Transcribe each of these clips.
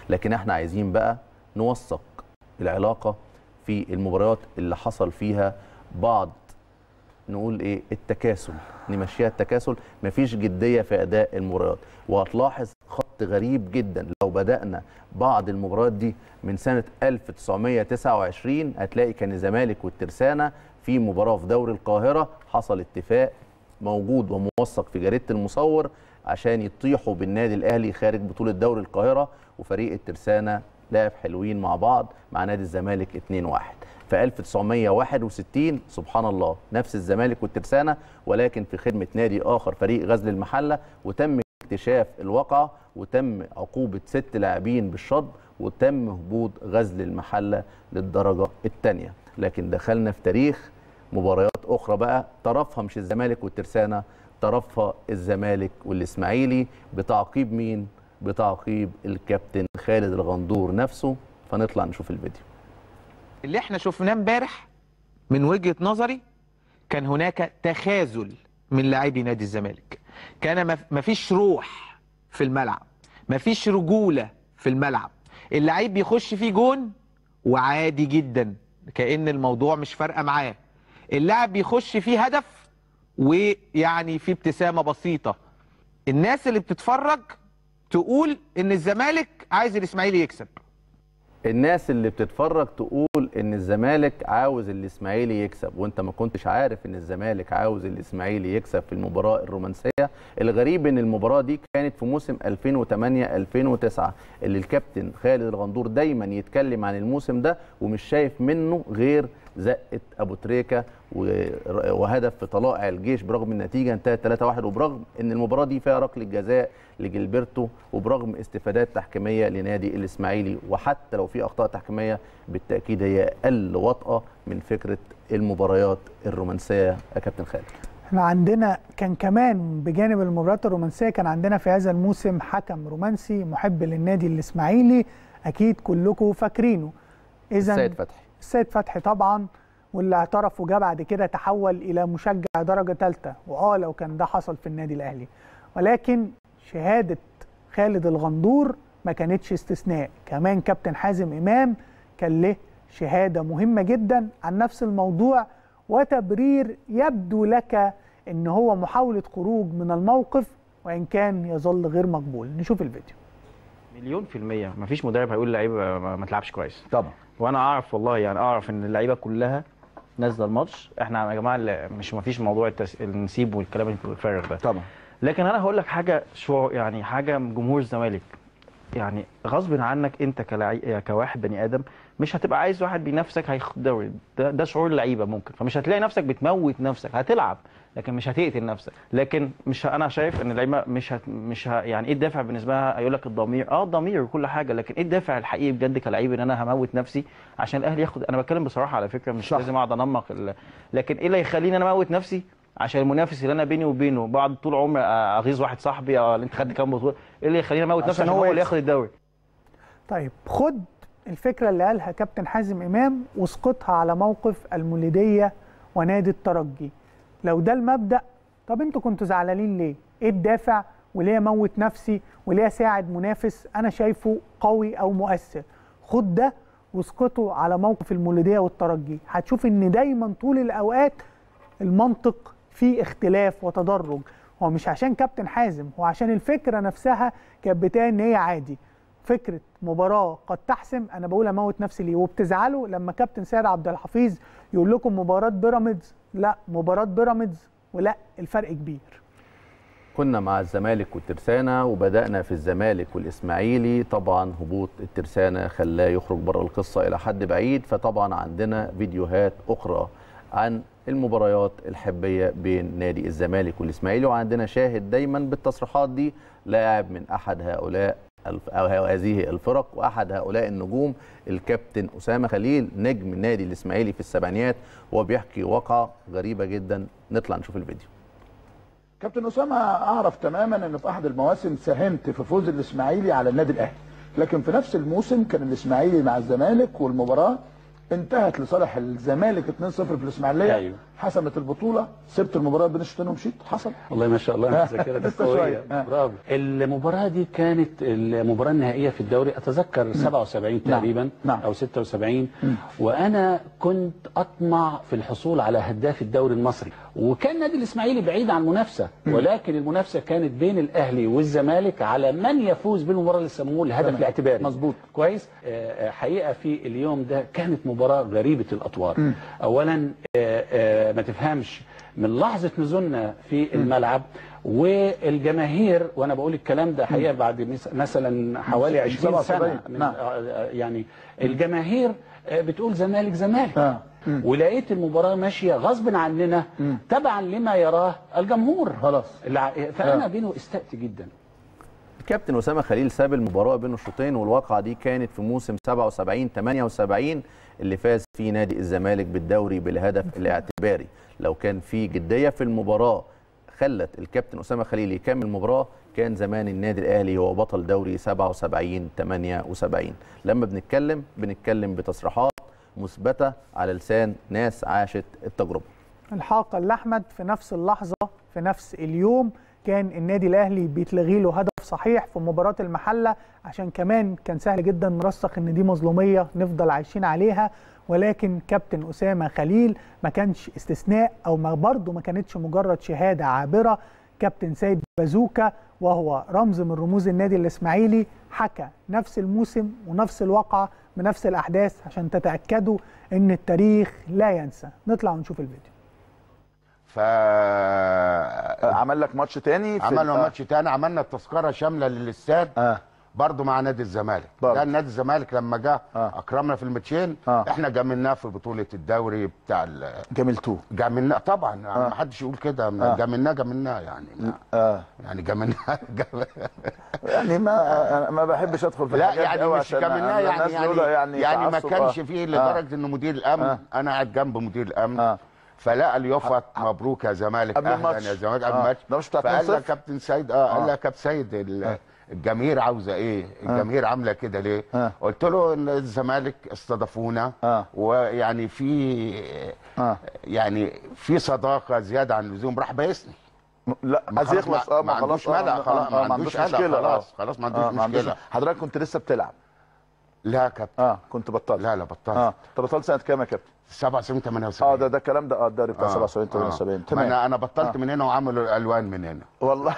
لكن احنا عايزين بقى نوثق العلاقه في المباريات اللي حصل فيها بعض نقول ايه التكاسل نمشيها التكاسل مفيش جديه في اداء المباريات وهتلاحظ خط غريب جدا لو بدانا بعض المباريات دي من سنه 1929 هتلاقي كان الزمالك والترسانه في مباراه في دوري القاهره حصل اتفاق موجود وموثق في جريده المصور عشان يطيحوا بالنادي الاهلي خارج بطوله دوري القاهره وفريق الترسانه لعب حلوين مع بعض مع نادي الزمالك 2-1 في 1961 سبحان الله نفس الزمالك والترسانه ولكن في خدمه نادي اخر فريق غزل المحله وتم اكتشاف الواقعه وتم عقوبه ست لاعبين بالشط وتم هبوط غزل المحله للدرجه الثانيه لكن دخلنا في تاريخ مباريات اخرى بقى طرفها مش الزمالك والترسانه طرفها الزمالك والاسماعيلي بتعقيب مين بتعقيب الكابتن خالد الغندور نفسه فنطلع نشوف الفيديو اللي احنا شفناه امبارح من وجهة نظري كان هناك تخاذل من لاعبي نادي الزمالك كان مف- مفيش روح في الملعب مفيش رجولة في الملعب اللعيب بيخش فيه جون وعادي جدا كأن الموضوع مش فارقة معاه اللاعب بيخش فيه هدف ويعني في ابتسامة بسيطة الناس اللي بتتفرج تقول ان الزمالك عايز الاسماعيلي يكسب الناس اللي بتتفرج تقول ان الزمالك عاوز الاسماعيلي يكسب وانت ما كنتش عارف ان الزمالك عاوز الاسماعيلي يكسب في المباراه الرومانسيه الغريب ان المباراه دي كانت في موسم 2008 2009 اللي الكابتن خالد الغندور دايما يتكلم عن الموسم ده ومش شايف منه غير زقه ابو تريكه و- وهدف في طلائع الجيش برغم النتيجه انتهت 3-1 وبرغم ان المباراه دي فيها ركله جزاء لجilberto وبرغم استفادات تحكيميه لنادي الاسماعيلي وحتى لو في اخطاء تحكيميه بالتاكيد هي اقل وطأه من فكره المباريات الرومانسيه يا كابتن خالد احنا عندنا كان كمان بجانب المباريات الرومانسيه كان عندنا في هذا الموسم حكم رومانسي محب للنادي الاسماعيلي اكيد كلكم فاكرينه اذا السيد فتحي السيد فتحي طبعا واللي اعترف وجا بعد كده تحول الى مشجع درجه ثالثه واه لو كان ده حصل في النادي الاهلي ولكن شهاده خالد الغندور ما كانتش استثناء كمان كابتن حازم امام كان له شهاده مهمه جدا عن نفس الموضوع وتبرير يبدو لك ان هو محاوله خروج من الموقف وان كان يظل غير مقبول نشوف الفيديو مليون في المية مفيش مدرب هيقول لعيبة ما ما تلعبش كويس طبعا وانا اعرف والله يعني اعرف ان اللعيبة كلها نازلة الماتش احنا يا جماعة اللي مش مفيش موضوع التس... النسيب والكلام الفارغ ده طبعا لكن انا هقول لك حاجة شو يعني حاجة من جمهور الزمالك يعني غصب عنك انت كلاعب كواحد بني ادم مش هتبقى عايز واحد بينافسك هياخد دوري ده, ده شعور اللعيبه ممكن فمش هتلاقي نفسك بتموت نفسك هتلعب لكن مش هتقتل نفسك لكن مش ه- انا شايف ان اللعيبه مش هت مش ه يعني ايه الدافع بالنسبه لها هيقول لك الضمير اه الضمير وكل حاجه لكن ايه الدافع الحقيقي بجد كلعيب ان انا هموت نفسي عشان الاهلي ياخد انا بتكلم بصراحه على فكره مش صح. لازم اقعد انمق ال... لكن ايه اللي يخليني انا اموت نفسي عشان المنافس اللي انا بيني وبينه بعد طول عمري اغيظ واحد صاحبي اه انت خدت كام بطوله ايه اللي يخليني اموت نفسي عشان عشان هو هو اللي يكسب. ياخد الدوري طيب خد الفكره اللي قالها كابتن حازم امام واسقطها على موقف المولوديه ونادي الترجي لو ده المبدا طب انتوا كنتوا زعلانين ليه ايه الدافع وليه اموت نفسي وليه اساعد منافس انا شايفه قوي او مؤثر خد ده واسقطه على موقف المولوديه والترجي هتشوف ان دايما طول الاوقات المنطق فيه اختلاف وتدرج هو مش عشان كابتن حازم هو عشان الفكره نفسها كانت بتاعي ان هي عادي فكره مباراه قد تحسم انا بقول اموت نفسي ليه وبتزعلوا لما كابتن سيد عبد الحفيظ يقول لكم مباراه بيراميدز لا مباراه بيراميدز ولا الفرق كبير كنا مع الزمالك والترسانة وبدأنا في الزمالك والإسماعيلي طبعا هبوط الترسانة خلاه يخرج بره القصة إلى حد بعيد فطبعا عندنا فيديوهات أخرى عن المباريات الحبية بين نادي الزمالك والإسماعيلي وعندنا شاهد دايما بالتصريحات دي لاعب من أحد هؤلاء الف- أو هذه الفرق وأحد هؤلاء النجوم الكابتن أسامة خليل نجم النادي الإسماعيلي في السبعينيات وهو بيحكي واقعة غريبة جدا نطلع نشوف الفيديو كابتن اسامه اعرف تماما ان في احد المواسم ساهمت في فوز الاسماعيلي على النادي الاهلي لكن في نفس الموسم كان الاسماعيلي مع الزمالك والمباراه انتهت لصالح الزمالك 2-0 في الاسماعيليه أيوه. حسمت البطوله سبت المباراه بين الشوطين ومشيت حصل والله ما شاء الله انت ذاكرتك لسه قويه شوية. آه. برافو المباراه دي كانت المباراه النهائيه في الدوري اتذكر 77 نعم. تقريبا نعم. او 76 وانا كنت اطمع في الحصول على هداف الدوري المصري وكان نادي الاسماعيلي بعيد عن المنافسه ولكن المنافسه كانت بين الاهلي والزمالك على من يفوز بالمباراه اللي سموه الهدف الاعتباري مظبوط. كويس آه، آه، حقيقه في اليوم ده كانت مباراه غريبه الاطوار اولا آه، آه، ما تفهمش من لحظه نزولنا في الملعب والجماهير وانا بقول الكلام ده حقيقه بعد مس- مثلا حوالي 20 سنه 77. من نعم. آه، آه، يعني الجماهير آه، بتقول زمالك زمالك آه. ولقيت المباراه ماشيه غصب عننا تبعا لما يراه الجمهور خلاص. الع- فانا آه. بينه استأت جدا الكابتن اسامه خليل ساب المباراه بين الشوطين والواقعه دي كانت في موسم 77 78 اللي فاز فيه نادي الزمالك بالدوري بالهدف الاعتباري لو كان في جديه في المباراه خلت الكابتن اسامه خليل يكمل المباراه كان زمان النادي الاهلي هو بطل دوري 77 78 لما بنتكلم بنتكلم بتصريحات مثبته على لسان ناس عاشت التجربه الحاقة لأحمد في نفس اللحظة في نفس اليوم كان النادي الأهلي بيتلغي له هدف صحيح في مباراة المحلة عشان كمان كان سهل جدا نرسخ إن دي مظلومية نفضل عايشين عليها ولكن كابتن أسامة خليل ما كانش استثناء أو ما برضه ما كانتش مجرد شهادة عابرة كابتن سيد بازوكا وهو رمز من رموز النادي الإسماعيلي حكى نفس الموسم ونفس الواقعة بنفس الأحداث عشان تتأكدوا إن التاريخ لا ينسى نطلع ونشوف الفيديو ف عمل لك ماتش تاني في عملنا ال- ماتش تاني عملنا التذكره شامله للاستاد اه برضه مع نادي الزمالك برضه. كان نادي الزمالك لما جه آه. اكرمنا في الماتشين آه. احنا جاملناه في بطوله الدوري بتاع ال- جملتوه جاملناه طبعا يعني آه. ما حدش يقول كده آه. جاملناه جاملناه يعني ما اه يعني جاملناه جام- يعني ما أنا ما بحبش ادخل في لا الحاجات دي يعني أوي مش عشان جاملناه يعني الناس يعني, بيقولوا يعني, يعني ما تعصب. كانش آه. فيه آه. لدرجه انه مدير الامن آه. انا قاعد جنب مدير الامن آه. فلقى اليافط مبروك يا زمالك قبل اهلا الماتش. يا زمالك قبل آه. الماتش ده مش بتاع فقال 2-0؟ لك كابتن سيد اه قال آه. لك يا كابتن سيد ال- الجماهير عاوزه ايه؟ الجماهير عامله كده ليه؟ آه. قلت له ان الزمالك استضافونا آه. ويعني في اه يعني في صداقه زياده عن اللزوم راح بايسني لا ما عايز خلاص يخلص ما- اه ما ما عندوش خلاص ملأ، خلاص، ما عندوش قلق، مشكله خلاص، آه. خلاص، ما عندوش آه، مشكلة. حضرتك كنت لسه بتلعب لا يا كابتن اه كنت بطلت لا لا بطلت اه طب بطلت سنه كام يا كابتن 77 78 اه ده ده الكلام ده اه الدوري بتاع آه، 77 آه. 78 ما تمام انا انا بطلت آه. من هنا وعملوا الالوان من هنا والله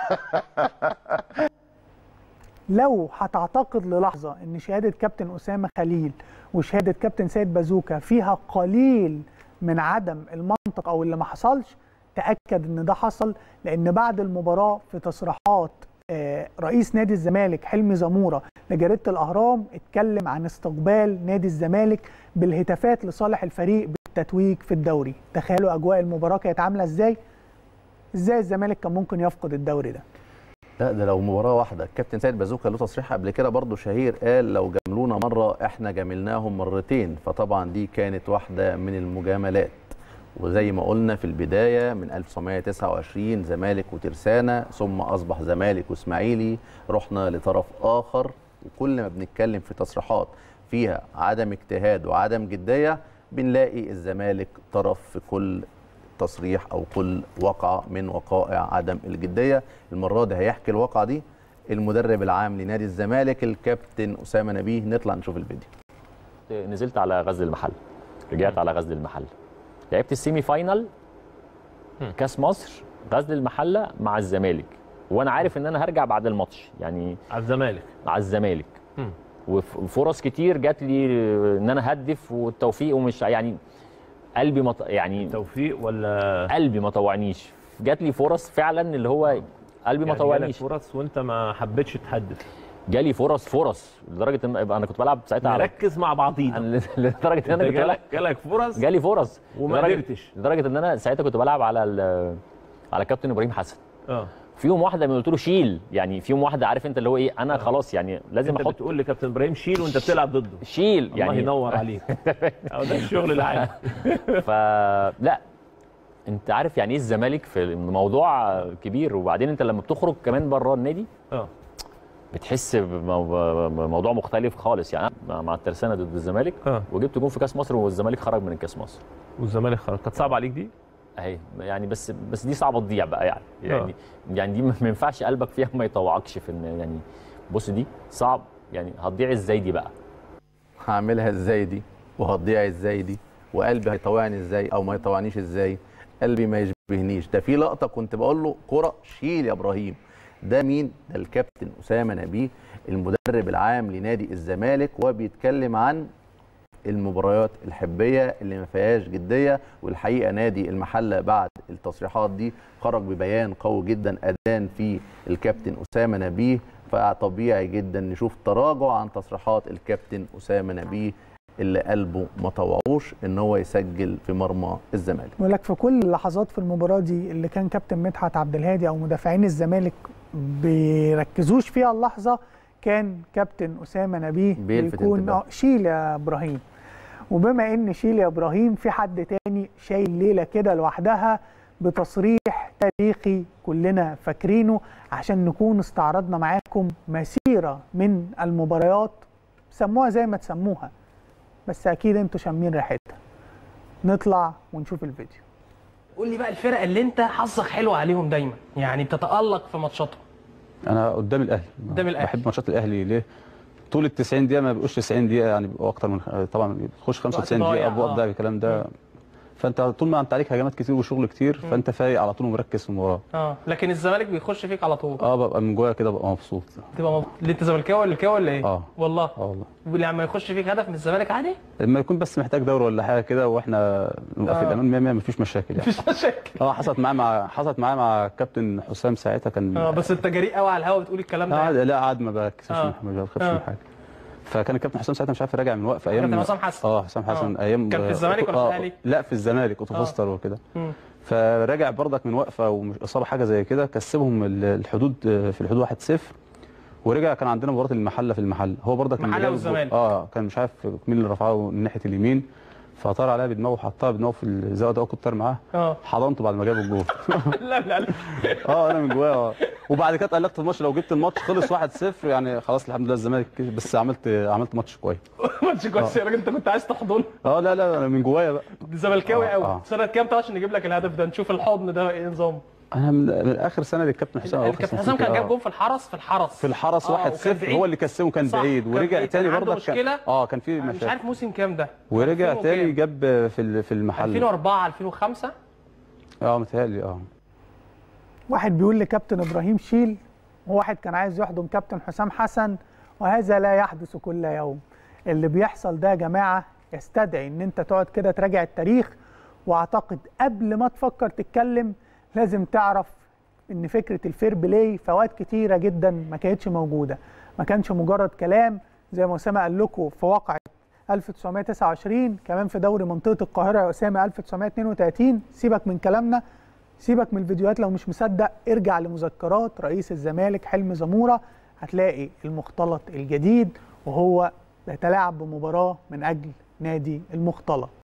لو هتعتقد للحظه ان شهاده كابتن اسامه خليل وشهاده كابتن سيد بازوكا فيها قليل من عدم المنطق او اللي ما حصلش تاكد ان ده حصل لان بعد المباراه في تصريحات آه، رئيس نادي الزمالك حلمي زموره لجريده الاهرام اتكلم عن استقبال نادي الزمالك بالهتافات لصالح الفريق بالتتويج في الدوري تخيلوا اجواء المباراه كانت عامله ازاي ازاي الزمالك كان ممكن يفقد الدوري ده لا ده لو مباراه واحده الكابتن سيد بازوكا له تصريح قبل كده برضه شهير قال لو جاملونا مره احنا جاملناهم مرتين فطبعا دي كانت واحده من المجاملات وزي ما قلنا في البدايه من 1929 زمالك وترسانه ثم اصبح زمالك واسماعيلي رحنا لطرف اخر وكل ما بنتكلم في تصريحات فيها عدم اجتهاد وعدم جديه بنلاقي الزمالك طرف في كل تصريح او كل وقعه من وقائع عدم الجديه المره دي هيحكي الواقعه دي المدرب العام لنادي الزمالك الكابتن اسامه نبيه نطلع نشوف الفيديو نزلت على غزل المحل رجعت على غزل المحل لعبت السيمي فاينال كاس مصر غزل المحله مع الزمالك وانا عارف ان انا هرجع بعد الماتش يعني على الزمالك مع الزمالك مم. وف- وفرص كتير جات لي ان انا هدف والتوفيق ومش يعني قلبي مط... يعني توفيق ولا قلبي ما طوعنيش جات لي فرص فعلا اللي هو قلبي ما يعني جالك طوعنيش فرص وانت ما حبيتش تحدث جالي فرص فرص لدرجه ان يبقى انا كنت بلعب ساعتها على نركز مع بعضينا أنا- لدرجه ان انا انت كنت بلعب جالك جالك فرص جالي فرص وما لدرجة- قدرتش. لدرجه ان انا ساعتها كنت بلعب على ال- على كابتن ابراهيم حسن اه في يوم واحده من قلت له شيل يعني في يوم واحده عارف انت اللي هو ايه انا خلاص يعني لازم انت احط بتقول لكابتن ابراهيم شيل وانت بتلعب ضده شيل الله يعني ينور عليك أهو ده الشغل العام فلا انت عارف يعني ايه الزمالك في الموضوع كبير وبعدين انت لما بتخرج كمان بره النادي اه بتحس بمو- بموضوع مختلف خالص يعني أنا مع الترسانه ضد الزمالك اه وجبت جون في كاس مصر والزمالك خرج من كاس مصر والزمالك خرج كانت صعبه عليك دي اهي يعني بس بس دي صعبه تضيع بقى يعني يعني يعني دي ما ما ينفعش قلبك فيها ما يطوعكش في ان يعني بص دي صعب يعني هتضيع ازاي دي بقى هعملها ازاي دي وهتضيع ازاي دي وقلبي هيطوعني ازاي او ما يطوعنيش ازاي قلبي ما يشبهنيش ده في لقطه كنت بقول له كره شيل يا ابراهيم ده مين ده الكابتن اسامه نبيه المدرب العام لنادي الزمالك وبيتكلم عن المباريات الحبيه اللي ما فيهاش جديه والحقيقه نادي المحله بعد التصريحات دي خرج ببيان قوي جدا ادان فيه الكابتن اسامه نبيه فطبيعي جدا نشوف تراجع عن تصريحات الكابتن اسامه نبيه اللي قلبه ما طوعوش ان هو يسجل في مرمى الزمالك بيقول لك في كل اللحظات في المباراه دي اللي كان كابتن مدحت عبد الهادي او مدافعين الزمالك بيركزوش فيها اللحظه كان كابتن اسامه نبيه بيلفت بيكون انتباه. اه شيل يا ابراهيم وبما ان شيل يا ابراهيم في حد تاني شايل ليله كده لوحدها بتصريح تاريخي كلنا فاكرينه عشان نكون استعرضنا معاكم مسيره من المباريات سموها زي ما تسموها بس اكيد انتوا شامين ريحتها نطلع ونشوف الفيديو قول لي بقى الفرق اللي انت حظك حلو عليهم دايما يعني بتتالق في ماتشاتهم انا قدام الاهلي قدام الأهلي. بحب ماتشات الاهلي ليه طول ال 90 دقيقه ما بيبقوش 90 دقيقه يعني بيبقوا اكتر من طبعا بتخش 95 ضايع، دقيقه ابواب آه. ده الكلام ده فانت طول ما انت عليك هجمات كتير وشغل كتير فانت فايق على طول ومركز في المباراه اه لكن الزمالك بيخش فيك على طول اه ببقى من جوايا كده ببقى مبسوط تبقى مب... اللي انت زملكاوي ولا الكاوي ولا ايه؟ اه والله اه والله ولما يخش فيك هدف من الزمالك عادي لما يكون بس محتاج دوري ولا حاجه كده واحنا نبقى في آه. الامان 100 100 مفيش مشاكل يعني مفيش مشاكل اه حصلت معايا مع حصلت معايا مع كابتن حسام ساعتها كان اه بس انت جريء قوي على الهوا بتقول الكلام ده قاعد لا قاعد ما بكسبش آه. من- ما بخافش آه. من حاجه فكان الكابتن حسام ساعتها مش عارف راجع من وقف ايام كابتن حسام حسن. اه حسام حسن آه. ايام كان في الزمالك ولا في آه، الأهلي؟ لا في الزمالك اوتو آه. فوستر وكده مم. فراجع برضك من وقفه ومش اصابه حاجه زي كده كسبهم ال- الحدود آه، في الحدود 1-0 ورجع كان عندنا مباراه المحله في المحل هو برضك كان المحلة جايب- والزمالك. اه كان مش عارف مين اللي رفعه من ناحيه اليمين فطار عليها بدماغه وحطها بدماغه في الزاويه ده كنت طار معاه اه حضنته بعد ما جاب الجول لا لا لا اه انا من جوايا اه وبعد كده اتقلقت في الماتش لو جبت الماتش خلص 1-0 يعني خلاص الحمد لله الزمالك كسب، بس عملت عملت ماتش كويس ماتش كويس يا راجل انت كنت عايز تحضن اه لا لا انا من جوايا بقى زملكاوي آه، قوي آه. سنه كام طبعا عشان نجيب لك الهدف ده نشوف الحضن ده ايه نظامه انا من, من اخر سنه للكابتن حسام أو آخر الكابتن سنتين حسام كان كده، جاب آه. جون في الحرس في الحرس في الحرس آه، 1 وكان 0 بعيد. هو اللي كسبه كان صح، بعيد كان ورجع بعيد، تاني كان عنده برضك مشكلة. اه كان في أنا مش مشاكل عارف موسم كام ده ورجع 2000 تاني وكام؟ جاب في ال- في المحل 2004 2005 اه متهيألي اه واحد بيقول لكابتن ابراهيم شيل وواحد كان عايز يحضن كابتن حسام حسن وهذا لا يحدث كل يوم اللي بيحصل ده يا جماعه يستدعي ان انت تقعد كده تراجع التاريخ واعتقد قبل ما تفكر تتكلم لازم تعرف ان فكره الفير بلاي في اوقات كتيره جدا ما كانتش موجوده ما كانش مجرد كلام زي ما اسامه قال لكم في واقعه 1929 كمان في دوري منطقه القاهره يا اسامه 1932 سيبك من كلامنا سيبك من الفيديوهات لو مش مصدق ارجع لمذكرات رئيس الزمالك حلمي زموره هتلاقي المختلط الجديد وهو بيتلاعب بمباراه من اجل نادي المختلط